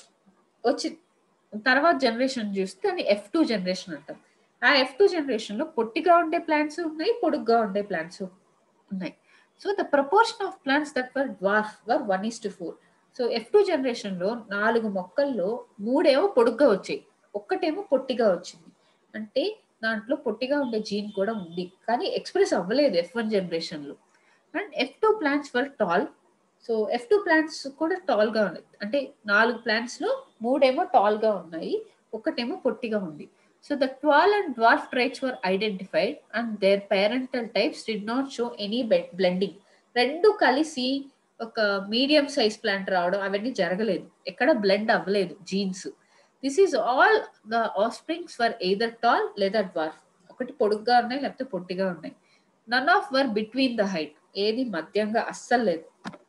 వచ్చి తర్వాత జనరేషన్ చూస్తే దాన్ని ఎఫ్ టూ జనరేషన్ అంటాం ఆ ఎఫ్ టూ జనరేషన్ లో పొట్టిగా ఉండే ప్లాంట్స్ ఉన్నాయి పొడుగ్గా ఉండే ప్లాంట్స్ ఉన్నాయి so the proportion of plants that were dwarf were one is to four so F two generation లో నాలుగు మొక్కల్లో మూడేమో పొడుగ్గా వచ్చాయి ఒక్కటేమో పొట్టిగా వచ్చింది అంటే దాంట్లో పొట్టిగా ఉండే జీన్ కూడా ఉంది కానీ ఎక్స్ప్రెస్ అవ్వలేదు ఎఫ్ వన్ జనరేషన్ లో and F two plants were tall so F two plants కూడా టాల్ గా ఉన్నాయి అంటే నాలుగు ప్లాంట్స్ లో మూడేమో టాల్ గా ఉన్నాయి ఒకటేమో పొట్టిగా ఉంది so the tall and dwarf traits were identified and their parental types did not show any blending రెండు కలిసి ఒక మీడియం సైజ్ ప్లాంట్ రావడం అవన్నీ జరగలేదు ఎక్కడ బ్లెండ్ అవ్వలేదు genes this is all the offsprings for either tall లేదా dwarf ఒకటి పొడుగ్గా ఉన్నాయి లేకపోతే పొట్టిగా ఉన్నాయి none of were between the height ఏది మధ్యంగా అస్సలు లేదు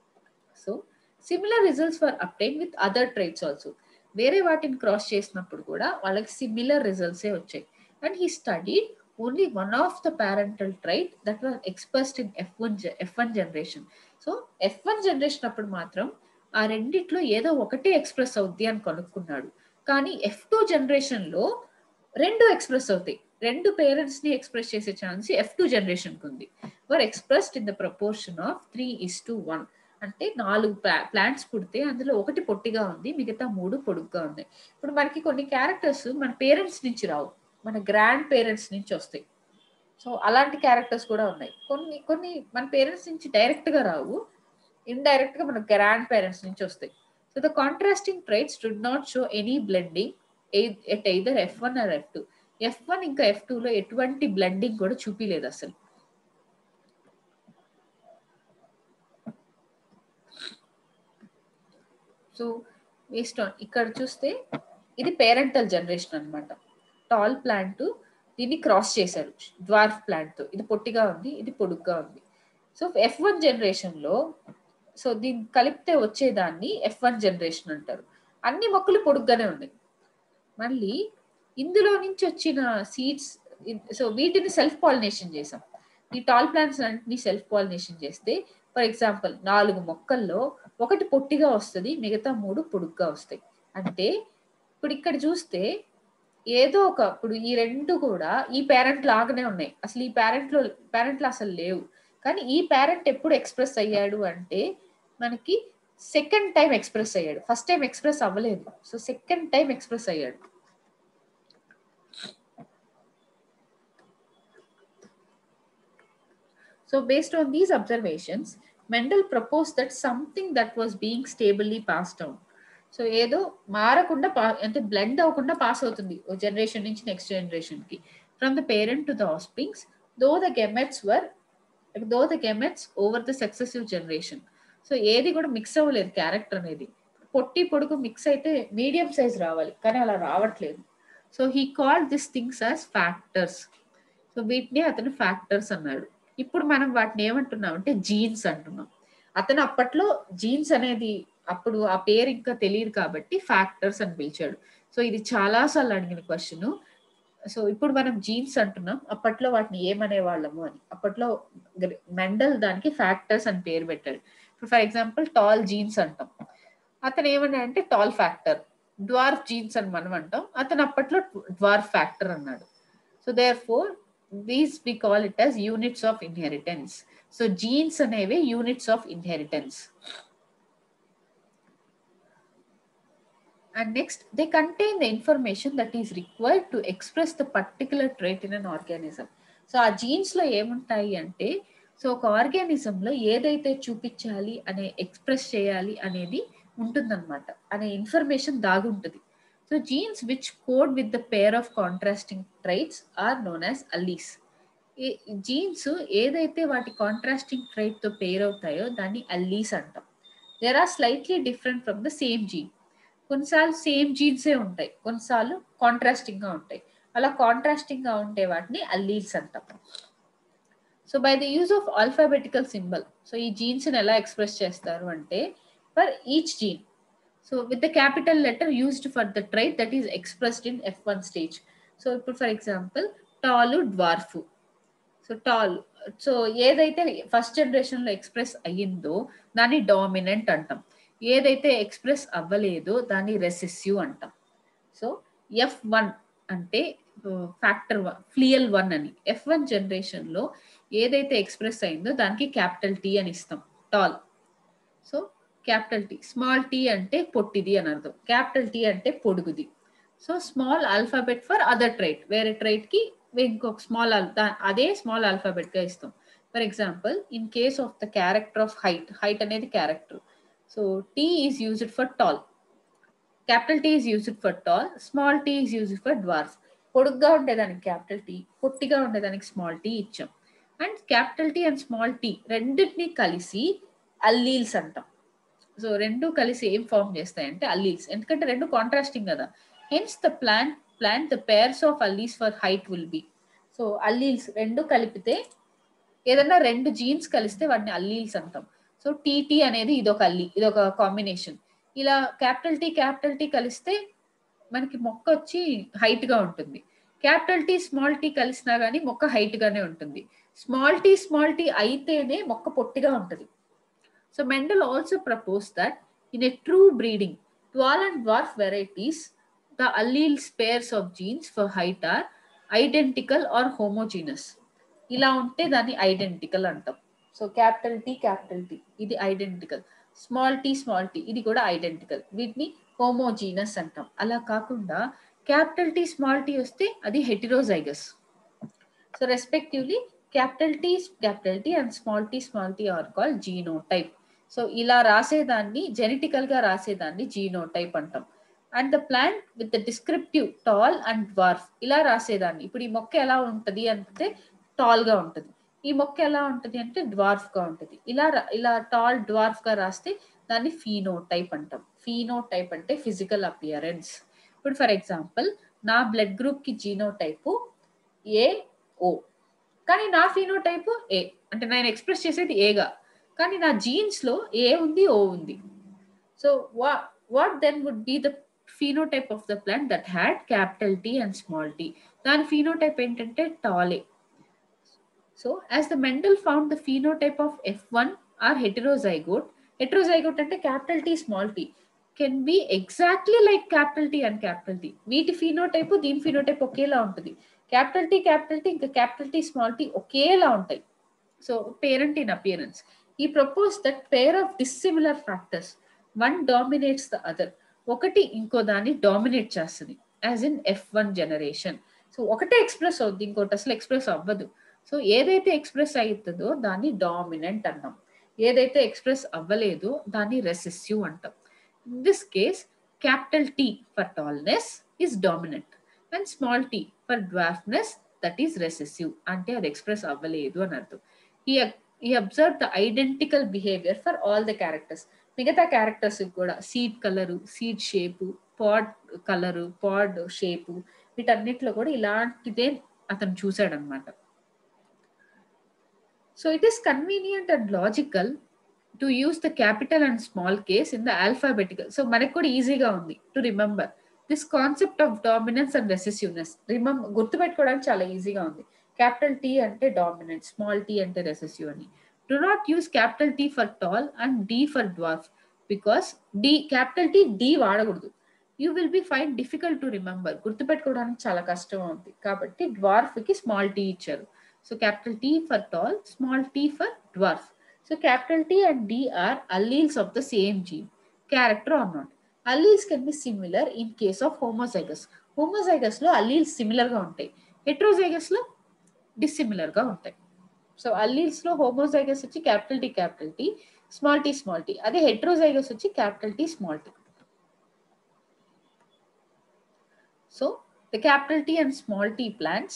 so similar results for obtained with other traits also వేరే వాటిని క్రాస్ చేసినప్పుడు కూడా వాళ్ళకి సిమిలర్ రిజల్ట్సే వచ్చాయి and he studied only one of the parental trait that was expressed in F one F one generation so F one generation అప్పుడు మాత్రం ఆ రెండిట్లో ఏదో ఒకటే ఎక్స్ప్రెస్ అవుద్ది అని కనుక్కున్నాడు కానీ ఎఫ్ టూ జనరేషన్ లో రెండు ఎక్స్ప్రెస్ అవుతాయి రెండు పేరెంట్స్ ని ఎక్స్ప్రెస్ చేసే ఛాన్స్ ఎఫ్ టూ జనరేషన్ కు ఉంది were expressed in the proportion of three is to one అంటే నాలుగు ప్లాంట్స్ పుడితే అందులో ఒకటి పొట్టిగా ఉంది మిగతా మూడు పొడుగ్గా ఉన్నాయి ఇప్పుడు మనకి కొన్ని క్యారెక్టర్స్ మన పేరెంట్స్ నుంచి రావు మన గ్రాండ్ పేరెంట్స్ నుంచి వస్తాయి సో అలాంటి క్యారెక్టర్స్ కూడా ఉన్నాయి కొన్ని కొన్ని మన పేరెంట్స్ నుంచి డైరెక్ట్ గా రావు ఇండైరెక్ట్ గా మన గ్రాండ్ పేరెంట్స్ నుంచి వస్తాయి so the contrasting traits did not show any blending at either F one or F two F one ఇంకా ఎఫ్ టూ లో ఎటువంటి బ్లెండింగ్ కూడా చూపిలేదు అసలు సో వేస్ట్ ఆన్ ఇక్కడ చూస్తే ఇది పేరెంటల్ జనరేషన్ అనమాట టాల్ ప్లాంట్ దీన్ని క్రాస్ చేశారు డ్వార్ఫ్ ప్లాంట్ తో ఇది పొట్టిగా ఉంది ఇది పొడుగ్గా ఉంది సో ఎఫ్ వన్ జనరేషన్ లో సో దీన్ని కలిపితే వచ్చేదాన్ని ఎఫ్ వన్ జనరేషన్ అంటారు అన్ని మొక్కలు పొడుగ్గానే ఉన్నాయి మళ్ళీ ఇందులో నుంచి వచ్చిన సీడ్స్ సో వీటిని సెల్ఫ్ పాలినేషన్ చేసాం ఈ టాల్ ప్లాంట్స్ అన్నింటినీ సెల్ఫ్ పాలినేషన్ చేస్తే ఫర్ ఎగ్జాంపుల్ నాలుగు మొక్కల్లో ఒకటి పొట్టిగా వస్తుంది మిగతా మూడు పొడుగ్గా వస్తాయి అంటే ఇప్పుడు ఇక్కడ చూస్తే ఏదో ఒక ఇప్పుడు ఈ రెండు కూడా ఈ పేరెంట్ లాగానే ఉన్నాయి అసలు ఈ పేరెంట్ లో పేరెంట్లు అసలు లేవు కానీ ఈ పేరెంట్ ఎప్పుడు ఎక్స్ప్రెస్ అయ్యాడు అంటే మనకి సెకండ్ టైం ఎక్స్ప్రెస్ అయ్యాడు ఫస్ట్ టైం ఎక్స్ప్రెస్ అవ్వలేదు సో సెకండ్ టైం ఎక్స్ప్రెస్ అయ్యాడు So, based on these observations, Mendel proposed that something that was being stably passed down. So ఏదో మారకుండా పా అంటే బ్లెండ్ అవ్వకుండా పాస్ అవుతుంది ఓ జనరేషన్ నుంచి నెక్స్ట్ జనరేషన్ కి from the parent to the offsprings though the gametes were though the gametes over the successive generation so ఏది కూడా మిక్స్ అవ్వలేదు క్యారెక్టర్ అనేది పొట్టి పొడుగు మిక్స్ అయితే మీడియం సైజ్ రావాలి కానీ అలా రావట్లేదు so he call this things as factors so వీటిని అతను ఫ్యాక్టర్స్ అన్నాడు ఇప్పుడు మనం వాటిని ఏమంటున్నాం అంటే జీన్స్ అంటున్నాం అతను అప్పట్లో జీన్స్ అనేది అప్పుడు ఆ పేరు ఇంకా తెలియదు కాబట్టి ఫ్యాక్టర్స్ అని పిలిచాడు సో ఇది చాలా సార్లు అడిగిన క్వశ్చన్ సో ఇప్పుడు మనం జీన్స్ అంటున్నాం అప్పట్లో వాటిని ఏమనే వాళ్ళము అని అప్పట్లో మెండల్ దానికి ఫ్యాక్టర్స్ అని పేరు పెట్టాడు ఇప్పుడు ఫర్ ఎగ్జాంపుల్ టాల్ జీన్స్ అంటాం అతను ఏమన్నా అంటే టాల్ ఫ్యాక్టర్ డ్వార్ఫ్ జీన్స్ అని మనం అంటాం అతను అప్పట్లో డ్వార్ఫ్ ఫ్యాక్టర్ అన్నాడు so therefore these we call it as units of inheritance so genes అనేవి units of inheritance and next they contain the information that is required to express the particular trait in an organism so ఆ genes లో ఏముంటాయి అంటే so ఒక organism లో ఏదైతే చూపించాలి అనే ఎక్స్ప్రెస్ చేయాలి అనేది ఉంటుందన్నమాట అనే ఇన్ఫర్మేషన్ దాగుంటుంది so genes which code with the pair of contrasting traits are known as alleles genes ఏదైతే వాటి కాంట్రాస్టింగ్ ట్రైట్ తో పేర్ అవుతాయో దాన్ని అల్లీస్ అంటాం there are slightly different from the same gene కొన్నిసార్లు సేమ్ జీన్సే ఉంటాయి కొన్నిసార్లు కాంట్రాస్టింగ్ గా ఉంటాయి అలా కాంట్రాస్టింగ్ గా ఉండే వాటిని అల్లీల్స్ అంటాం so by the use of alphabetical symbol so ఈ జీన్స్ ఎలా ఎక్స్ప్రెస్ చేస్తారు అంటే for each gene so with the capital letter used for the trait that is expressed in F one stage so ఇప్పుడు for example tall dwarf so tall so ఏదైతే first generation లో express అయ్యిందో దాన్ని dominant అంటాం ఏదైతే express అవ్వలేదో దాన్ని recessive అంటాం so F one అంటే ఫ్యాక్టర్ వన్ ఫ్లియల్ వన్ అని ఎఫ్ వన్ జనరేషన్ లో ఏదైతే ఎక్స్ప్రెస్ అయిందో దానికి క్యాపిటల్ టీ అని ఇస్తాం tall so capital T small T అంటే పొట్టిది అని అర్థం క్యాపిటల్ టీ అంటే పొడుగుది so small alphabet for other trait వేరే ట్రైట్ కి ఇంకొక స్మాల్ అదే స్మాల్ ఆల్ఫాబెట్ గా ఇస్తాం for example in case of the character of height height అనేది character so T is used for tall capital T is used for tall small T is used for dwarf పొడుగ్గా ఉండేదానికి capital T పొట్టిగా ఉండేదానికి small T ఇచ్చాం and capital T and small T రెండింటిని కలిసి alleles అంటాం so రెండు కలిసి ఏం ఫామ్ చేస్తాయంటే అల్లీల్స్ ఎందుకంటే రెండు కాంట్రాస్టింగ్ కదా hence the plan plan the pairs of alleles for height will be so alleles రెండు కలిపితే ఏదన్నా రెండు జీన్స్ కలిస్తే వాటిని అల్లీల్స్ అంటాం సో టీటీ అనేది ఇదొక అల్లి ఇదొక కాంబినేషన్ ఇలా క్యాపిటల్ టీ క్యాపిటల్ టీ కలిస్తే మనకి మొక్క వచ్చి హైట్ గా ఉంటుంది క్యాపిటల్ టీ స్మాల్ టీ కలిసినా కానీ మొక్క హైట్ గానే ఉంటుంది స్మాల్ టీ స్మాల్ టీ అయితేనే మొక్క పొట్టిగా ఉంటుంది so Mendel also propose that in a true breeding tall and dwarf varieties the alleles pairs of genes for height are identical or homogenous ఇలా ఉంటే దాన్ని ఐడెంటికల్ అంటాం so capital T capital T ఇది identical small T small T ఇది కూడా identical వీటిని homogeneous అంటాం అలా కాకుండా క్యాపిటల్ టీ స్మాల్ టీ వస్తే అది heterozygous so respectively capital T capital T and small T small T are call genotype so ఇలా రాసేదాన్ని జెనెటికల్ గా రాసేదాన్ని జీనో టైప్ అంటాం and the plant with the descriptive tall and dwarf ఇలా రాసేదాన్ని ఇప్పుడు ఈ మొక్క ఎలా ఉంటది అంటే టాల్ గా ఉంటది ఈ మొక్క ఎలా ఉంటది అంటే డ్వార్ఫ్ గా ఉంటది ఇలా ఇలా టాల్ డ్వార్ఫ్ గా రాస్తే దాన్ని ఫీనో టైప్ అంటాం ఫీనో టైప్ అంటే ఫిజికల్ అపియరెన్స్ ఇప్పుడు ఫర్ ఎగ్జాంపుల్ నా బ్లడ్ గ్రూప్ కి జీనో టైపు ఏ ఓ కానీ నా ఫీనో టైపు ఏ అంటే నేను ఎక్స్ప్రెస్ చేసేది ఏగా కానీ నా జీన్స్ లో ఏ ఉంది ఓ ఉంది సో వా what then would be the phenotype of the plant that had capital T and small T దాని ఫీనోటైప్ ఏంటంటే టాలే so as the Mendel found the phenotype of F one or heterozygote heterozygote అంటే capital T small T can be exactly like capital T and capital T వీటి phenotype దీని phenotype ఒకేలా ఉంటుంది capital T capital T ఇంకా capital T small T ఒకేలా ఉంటాయి so parent in appearance he propose that pair of dissimilar factors one dominates the other ఒకటి ఇంకో దాన్ని డామినేట్ చేస్తుంది as in F one generation so ఒకటే ఎక్స్ప్రెస్ అవుద్ది ఇంకోటి అసలు ఎక్స్ప్రెస్ అవ్వదు సో ఏదైతే ఎక్స్ప్రెస్ అవుతుందో దాన్ని డామినెంట్ అన్నాం ఏదైతే ఎక్స్ప్రెస్ అవ్వలేదో దాన్ని రెసెసివ్ అంటాం in this case capital T for tallness is dominant and small T for dwarfness that is recessive అంటే అది ఎక్స్ప్రెస్ అవ్వలేదు అని అర్థం he he observe the identical behaviour for all the characters మిగతా క్యారెక్టర్స్ కూడా seed colour seed shape pod colour pod shape వీటన్నిటిలో కూడా ఇలాంటిదే అతను చూశాడు అనమాట so it is convenient and logical to use the capital and small case in the alphabetical so మనకు కూడా ఈజీగా ఉంది to remember this concept of dominance and recessiveness remember గుర్తుపెట్టుకోవడానికి చాలా ఈజీగా ఉంది క్యాపిటల్ టీ అంటే డామినెంట్ స్మాల్ టీ అంటే రెసెసివ్ అని do not use capital T for tall and D for dwarf because D capital T D వాడకూడదు you will be fine difficult to remember గుర్తుపెట్టుకోవడానికి చాలా కష్టం అవుతుంది కాబట్టి డ్వార్ఫ్ కి స్మాల్ టీ ఇచ్చారు so capital T for tall small T for dwarf so capital T and D are alleles of the same gene character are not alleles can be similar in case of homozygous homozygous లో alleles similar గా ఉంటాయి heterozygous లో dissimilar గా ఉంటాయి so alleles లో homozygous వచ్చి capital T capital T small T small T అదే heterozygous వచ్చి capital T small T so the capital T and small T plants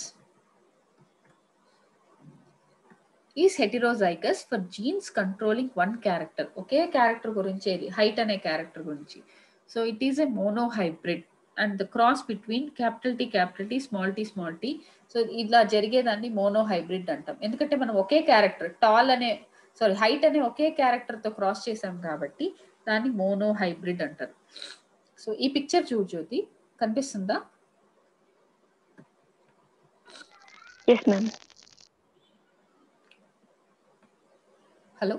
is heterozygous for genes controlling one character ఒకే character గురించి height అనే character గురించి so it is a monohybrid and the cross between capital T capital T small T small T so ఇలా జరిగేదాన్ని monohybrid అంటాం ఎందుకంటే మనం ఒకే క్యారెక్టర్ టాల్ అనే సారీ హైట్ అనే ఒకే క్యారెక్టర్ తో క్రాస్ చేసాం కాబట్టి దాన్ని మోనో హైబ్రిడ్ అంటారు సో ఈ పిక్చర్ చూడు జ్యోతి కనిపిస్తుందా ఎస్ మ్యామ్ హలో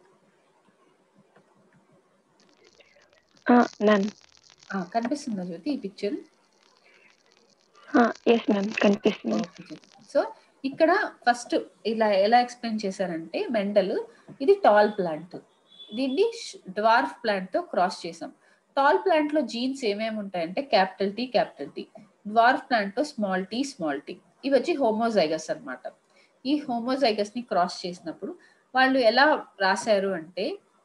మ్యామ్ కనిపిస్తుందా జ్యోతి ఈ పిక్చర్ ఎస్ మ్యామ్ కనిపిస్తుంది సో ఇక్కడ ఫస్ట్ ఇలా ఎలా ఎక్స్ప్లెయిన్ చేశారంటే మెండల్ ఇది టాల్ ప్లాంట్ దీన్ని డ్వార్ఫ్ ప్లాంట్ తో క్రాస్ చేసాం టాల్ ప్లాంట్ లో జీన్స్ ఏమేమి ఉంటాయంటే capital T capital T dwarf plant లో స్మాల్ టీ స్మాల్ టీ ఇవి వచ్చి హోమోజైగస్ అన్నమాట ఈ హోమోజైగస్ ని క్రాస్ చేసినప్పుడు వాళ్ళు ఎలా రాశారు అంటే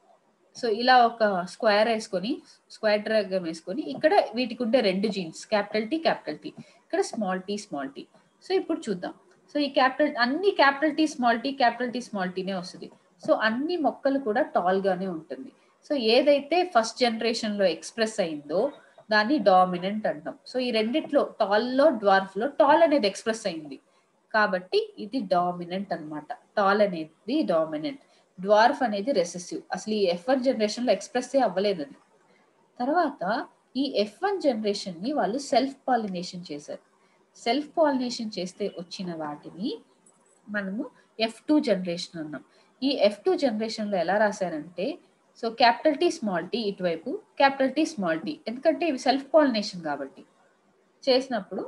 సో ఇలా ఒక స్క్వేర్ వేసుకొని స్క్వేర్ డ్రాగం వేసుకొని ఇక్కడ వీటికి ఉండే రెండు genes capital T capital T ఇక్కడ small T small T so ఇప్పుడు చూద్దాం సో ఈ క్యాపిటల్ అన్ని capital T small T capital T small టీనే వస్తుంది సో అన్ని మొక్కలు కూడా టాల్ గానే ఉంటుంది సో ఏదైతే ఫస్ట్ జనరేషన్ లో ఎక్స్ప్రెస్ అయిందో దాన్ని డామినెంట్ అంటాం సో ఈ రెండిట్లో టాల్ లో డ్వార్ఫ్ లో టాల్ అనేది ఎక్స్ప్రెస్ అయింది కాబట్టి ఇది డామినెంట్ అన్నమాట టాల్ అనేది డామినెంట్ డ్వార్ఫ్ అనేది రెసెసివ్ అసలు ఈ ఎఫ్ వన్ జనరేషన్ లో ఎక్స్ప్రెస్ అవ్వలేదు అది తర్వాత ఈ ఎఫ్ వన్ జనరేషన్ ని వాళ్ళు సెల్ఫ్ పాలినేషన్ చేశారు సెల్ఫ్ పాలినేషన్ చేస్తే వచ్చిన వాటిని మనము ఎఫ్ టూ జనరేషన్ అన్నాం ఈ ఎఫ్ టూ జనరేషన్ లో ఎలా రాశారంటే so capital T small T ఇటువైపు క్యాపిటల్ టీ స్మాల్ టీ ఎందుకంటే ఇవి సెల్ఫ్ పాలినేషన్ కాబట్టి చేసినప్పుడు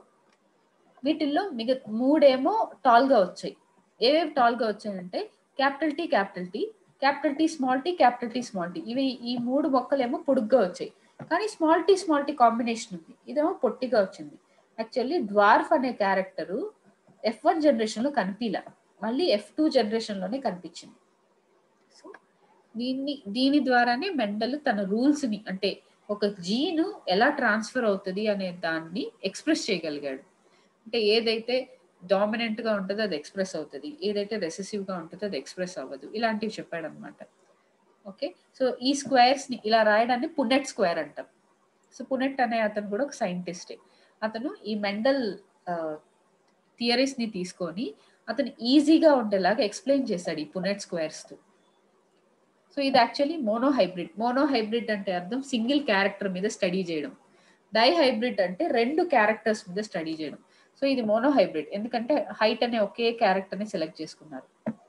వీటిల్లో మిగ మూడేమో టాల్ గా వచ్చాయి ఏవేవి టాల్ గా వచ్చాయంటే capital T capital T capital T small T capital T small T ఇవి ఈ మూడు మొక్కలేమో పొడుగ్గా వచ్చాయి కానీ small T small T combination ఉంది ఇదేమో పొట్టిగా వచ్చింది యాక్చువల్లీ డ్వార్ఫ్ అనే క్యారెక్టరు ఎఫ్ వన్ జనరేషన్ లో కనిపించలే మళ్ళీ ఎఫ్ టూ జనరేషన్ లోనే కనిపించింది సో దీన్ని దీని ద్వారానే మెండల్ తన రూల్స్ ని అంటే ఒక జీను ఎలా ట్రాన్స్ఫర్ అవుతుంది అనే దాన్ని ఎక్స్ప్రెస్ చేయగలిగాడు అంటే ఏదైతే డామినెంట్ గా ఉంటుందో అది ఎక్స్ప్రెస్ అవుతుంది ఏదైతే రెసెసివ్ గా ఉంటుందో అది ఎక్స్ప్రెస్ అవ్వదు ఇలాంటివి చెప్పాడు అనమాట ఓకే సో ఈ స్క్వేర్స్ ని ఇలా రాయడాన్ని పునెట్ స్క్వేర్ అంటాం సో పునెట్ అనే అతను కూడా ఒక సైంటిస్టే అతను ఈ మెండల్ థియరీస్ ని తీసుకొని అతను ఈజీగా ఉండేలాగా ఎక్స్ప్లెయిన్ చేశాడు ఈ పునెట్ స్క్వేర్స్ తో సో ఇది actually monohybrid monohybrid అంటే అర్థం సింగిల్ క్యారెక్టర్ మీద స్టడీ చేయడం డై హైబ్రిడ్ అంటే రెండు క్యారెక్టర్స్ మీద స్టడీ చేయడం సో ఇది మోనో హైబ్రిడ్ ఎందుకంటే హైట్ అనే ఒకే క్యారెక్టర్ ని సెలెక్ట్ చేసుకున్నారు